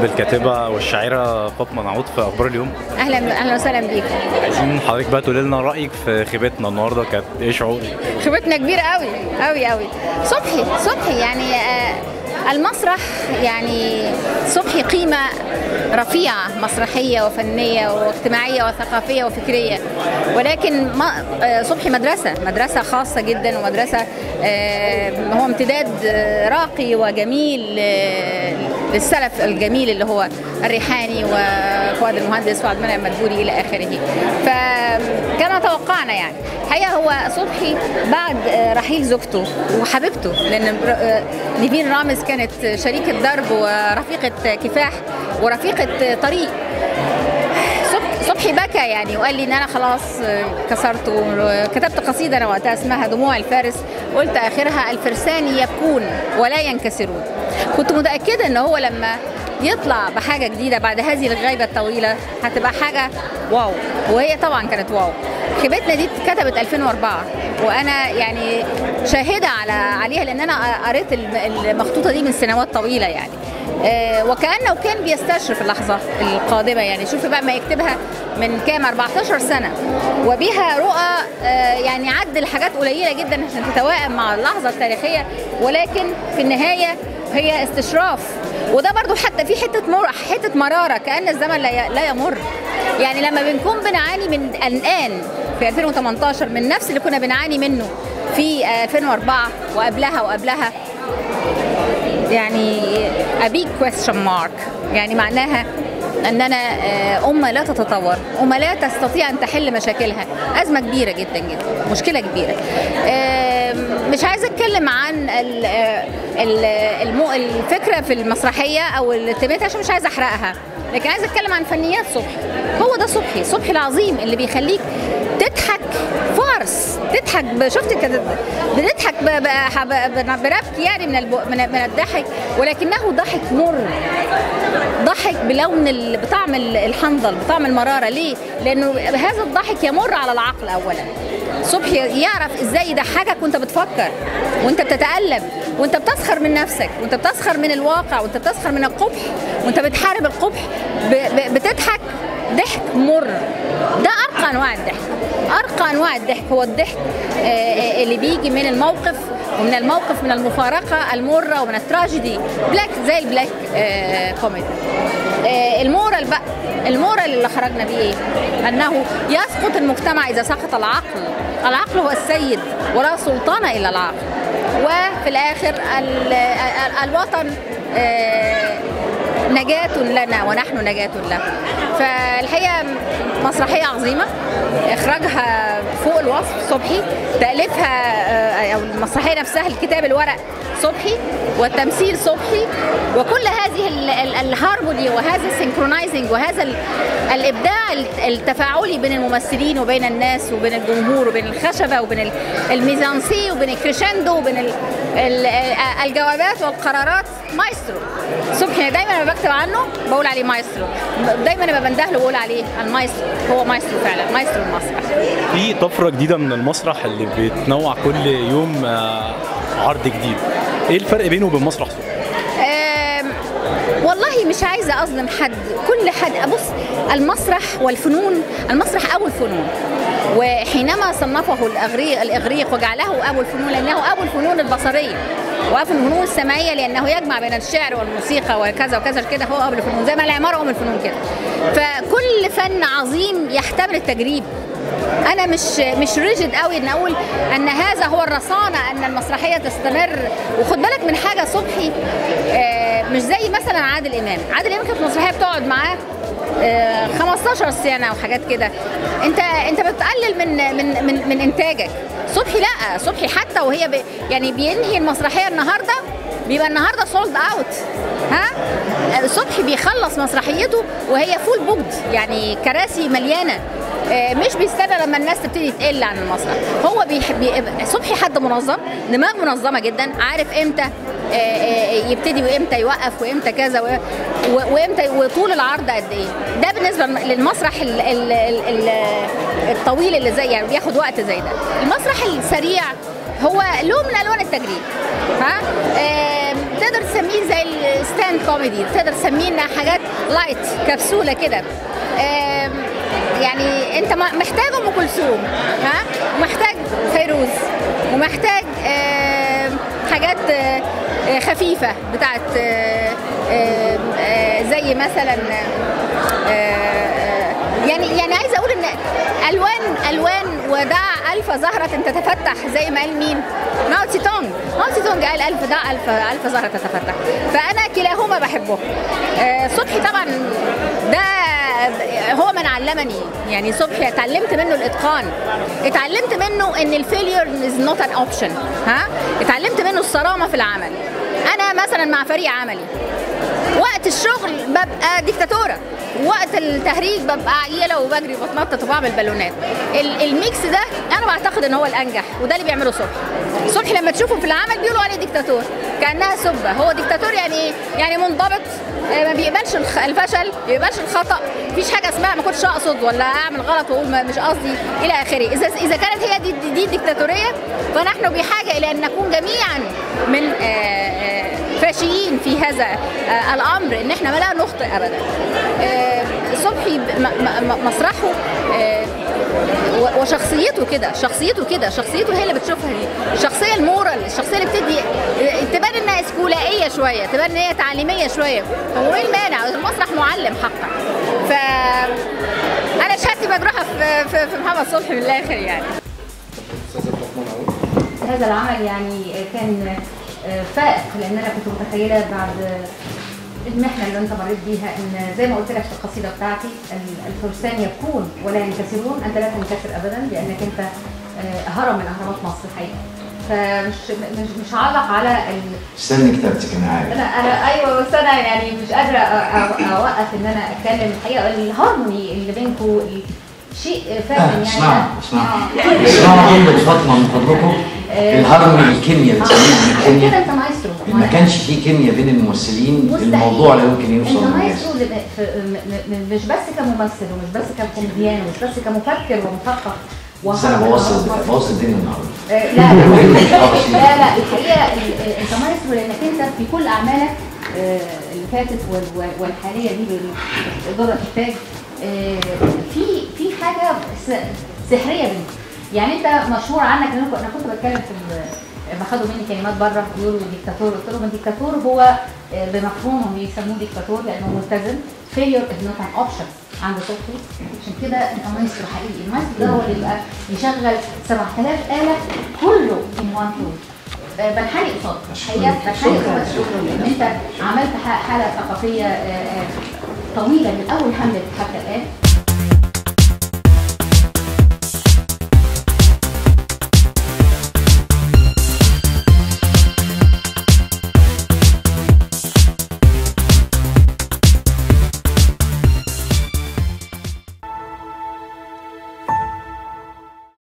بالكاتبه والشاعره فاطمه نعود في اخبار اليوم اهلا اهلا وسهلا بيك عايزين حضرتك بقى تقولي لنا رايك في خيبتنا النهارده كانت ايه شعورك خبرتنا كبيره قوي قوي قوي صبحي صبحي يعني آه، المسرح يعني صبحي قيمه رفيعه مسرحيه وفنيه واجتماعيه وثقافيه وفكريه ولكن ما آه، صبحي مدرسه مدرسه خاصه جدا ومدرسه آه، هو امتداد آه، راقي وجميل آه، للسلف الجميل اللي هو الريحاني وفؤاد المهندس وعبد المنعم مدبولي الى اخره فكما توقعنا يعني الحقيقه هو صبحي بعد آه، رحيل زوجته وحبيبته لان آه، نيفين رامز كانت شريكه درب ورفيقه كفاح ورفيقه طريق صبح- صبحي بكى يعني وقال لي ان انا خلاص آه، كسرت وكتبت قصيده انا وقتها اسمها دموع الفارس قلت اخرها الفرسان يبكون ولا ينكسرون كنت متاكده ان هو لما يطلع بحاجه جديده بعد هذه الغيبه الطويله هتبقى حاجه واو وهي طبعا كانت واو خيبتنا دي اتكتبت 2004 وانا يعني شاهده على عليها لان انا قريت الم- المخطوطه دي من سنوات طويله يعني آه، وكانه كان بيستشرف اللحظه القادمه يعني شوف بقى ما يكتبها من كام 14 سنه وبها رؤى آه، يعني عدل حاجات قليله جدا عشان تتوائم مع اللحظه التاريخيه ولكن في النهايه هي استشراف وده برضو حتى في حته مر حته مراره كان الزمن لا ي- لا يمر يعني لما بنكون بنعاني من الان في 2018 من نفس اللي كنا بنعاني منه في آه، 2004 وقبلها وقبلها يعني a big question mark يعني معناها اننا آه، امه لا تتطور امه لا تستطيع ان تحل مشاكلها ازمه كبيره جدا جدا مشكله كبيره آه، مش عايزه اتكلم عن ال- آه، ال- المو- الفكره في المسرحيه او التيمات عشان مش عايزه احرقها لكن عايزه اتكلم عن فنيات صبحي هو ده صبحي صبحي العظيم اللي بيخليك تضحك فارس تضحك ب- شفت كده بنضحك ب- ب- ب- بربكي يعني من الب- من من الضحك ولكنه ضحك مر ضحك بلون ال- بطعم ال- الحنظل بطعم المراره ليه؟ لانه هذا الضحك يمر على العقل اولا صبحي يعرف ازاي يضحكك وانت بتفكر وانت بتتألم وانت بتسخر من نفسك وانت بتسخر من الواقع وانت بتسخر من القبح وانت بتحارب القبح ب- ب- بتضحك ضحك مر ده ارقى انواع الضحك ارقى انواع الضحك هو الضحك آه، آه، اللي بيجي من الموقف ومن الموقف من المفارقه المره ومن التراجيدي بلاك زي البلاك آه، كوميدي آه، المورال بقى المورال اللي خرجنا بيه ايه؟ انه يسقط المجتمع اذا سقط العقل العقل هو السيد ولا سلطان الا العقل وفي الاخر ال- ال- الوطن آه، نجاة لنا ونحن نجاة له فالحقيقة مسرحية عظيمة إخراجها فوق الوصف صبحي تأليفها آه، أو المسرحية نفسها الكتاب الورق صبحي والتمثيل صبحي وكل هذه ال- ال- الهارموني وهذا السينكرونايزنج وهذا ال- الإبداع الت- التفاعلي بين الممثلين وبين الناس وبين الجمهور وبين الخشبة وبين ال- الميزانسي وبين الكريشندو وبين ال- ال- الجوابات والقرارات مايسترو صبحي دايما لما بكتب عنه بقول عليه مايسترو دايما لما بندهله بقول عليه المايسترو هو مايسترو فعلا مايسترو المسرح في طفره جديده من المسرح اللي بيتنوع كل يوم آه، عرض جديد ايه الفرق بينه وبين مسرح صبحي آم، والله مش عايزه اظلم حد كل حد بص المسرح والفنون المسرح ابو الفنون وحينما صنفه الاغريق الاغريق وجعله ابو الفنون لانه ابو الفنون البصريه وابو الفنون السمعيه لانه يجمع بين الشعر والموسيقى وكذا وكذا كده هو ابو الفنون زي ما العماره ام الفنون كده فكل فن عظيم يحتمل التجريب انا مش مش ريجيد قوي ان اقول ان هذا هو الرصانه ان المسرحيه تستمر وخد بالك من حاجه صبحي آه، مش زي مثلا عادل امام عادل امام كانت المسرحيه بتقعد معاه آه، 15 سنه وحاجات كده انت انت بتقلل من من من, من انتاجك صبحي لا صبحي حتى وهي ب يعني بينهي المسرحيه النهارده بيبقى النهارده سولد اوت ها صبحي بيخلص مسرحيته وهي فول بوكد يعني كراسي مليانه آه، مش بيستنى لما الناس تبتدي تقل عن المسرح هو بيحب يبقى- صبحي حد منظم دماغ منظمه جدا عارف امتى آه، آه، يبتدي وامتى يوقف وامتى كذا و- و- وامتى وطول العرض قد ايه ده بالنسبه للمسرح ال- ال- ال- ال- الطويل اللي زي يعني بياخد وقت زي ده المسرح السريع هو لون من الوان التجريب ها آم، تقدر تسميه عاملين زي الستاند كوميدي تقدر تسميه انها حاجات لايت كبسوله كده آم، يعني انت ما- محتاج ام كلثوم ها ومحتاج فيروز ومحتاج آم، حاجات آه، آه، خفيفه بتاعت آه، آه، آه، زي مثلا آه، يعني يعني عايزه اقول ان الوان الوان ودع الف زهره تتفتح زي ما قال مين؟ ماو تسي تونج ماو تسي تونج قال الف دع الف الف زهره تتفتح فانا كلاهما بحبه آه، صبحي طبعا ده هو من علمني يعني صبحي اتعلمت منه الاتقان اتعلمت منه ان الفيلير از نوت ان اوبشن ها اتعلمت منه الصرامه في العمل انا مثلا مع فريق عملي وقت الشغل ببقى ديكتاتوره وقت التهريج ببقى عيله وبجري وبتنطط وبعمل بالونات ال- الميكس ده انا بعتقد ان هو الانجح وده اللي بيعمله صبحي صبحي لما تشوفه في العمل بيقولوا عليه ديكتاتور كانها سبه هو ديكتاتور يعني ايه يعني منضبط آه، ما بيقبلش الخ- الفشل ما بيقبلش الخطا مفيش حاجه اسمها ما كنتش اقصد ولا اعمل غلط واقول ما- مش قصدي الى اخره اذا اذا كانت هي دي, دي, دي ديكتاتوريه فنحن بحاجه الى ان نكون جميعا من آه، آه، فاشيين في هذا آه، الامر ان احنا لا نخطئ ابدا آه، صبحي ب- م- م- مسرحه آه، و- وشخصيته كده شخصيته كده شخصيته هي اللي بتشوفها دي الشخصيه المورال الشخصيه اللي بتدي تبان انها اسكولائيه شويه تبان ان هي تعليميه شويه هو ايه المانع المسرح معلم حقا ف انا شهادتي مجروحه في, في, في محمد صبحي من الاخر يعني هذا العمل يعني كان فائق لان انا كنت متخيله بعد المحنه اللي انت مريت بيها ان زي ما قلت لك في القصيده بتاعتي ال- الفرسان يبكون ولا ينكسرون انت لا تنكسر ابدا لانك انت آه، هرم من اهرامات مصر الحقيقه فمش مش مش هعلق على ال... استني كتابتك انا عارف انا انا ايوه بس انا يعني مش قادره أ- أ- اوقف ان انا اتكلم الحقيقه الهارموني اللي بينكم شيء فعلا آه، يعني اسمعوا اسمعوا آه. اسمعوا كلمة فاطمة من فضلكم الهرم الكيمياء بنسميها كده الكيمياء انت مايسترو ما كانش في كيمياء بين الممثلين مستحيل. الموضوع لا يمكن يوصل انت للناس مايسترو ل- في- م- م- مش بس كممثل ومش بس ككوميديان ومش بس كمفكر ومثقف بس انا بوصل بوصل الدنيا النهارده آه، لا لا لا لا الحقيقه ال- ال- انت مايسترو لانك انت في كل اعمالك آه، اللي فاتت وال- وال- والحاليه دي بالدور الانتاج آه، في في حاجه س- سحريه بينك يعني انت مشهور عنك لأن انا كنت بتكلم في ال- لما خدوا مني كلمات بره بيقولوا ديكتاتور قلت لهم الديكتاتور هو آه، بمفهومهم بيسموه ديكتاتور لانه ملتزم failure is not an option عند صوتي عشان كده انت مايسترو حقيقي المايسترو ده هو اللي يبقى يشغل 7000 آلة كله in one floor آه، بنحني قصادك الحقيقه بنحني قصادك ان انت عملت ح- حاله ثقافيه آه، آه، طويله من اول حمله حتى الان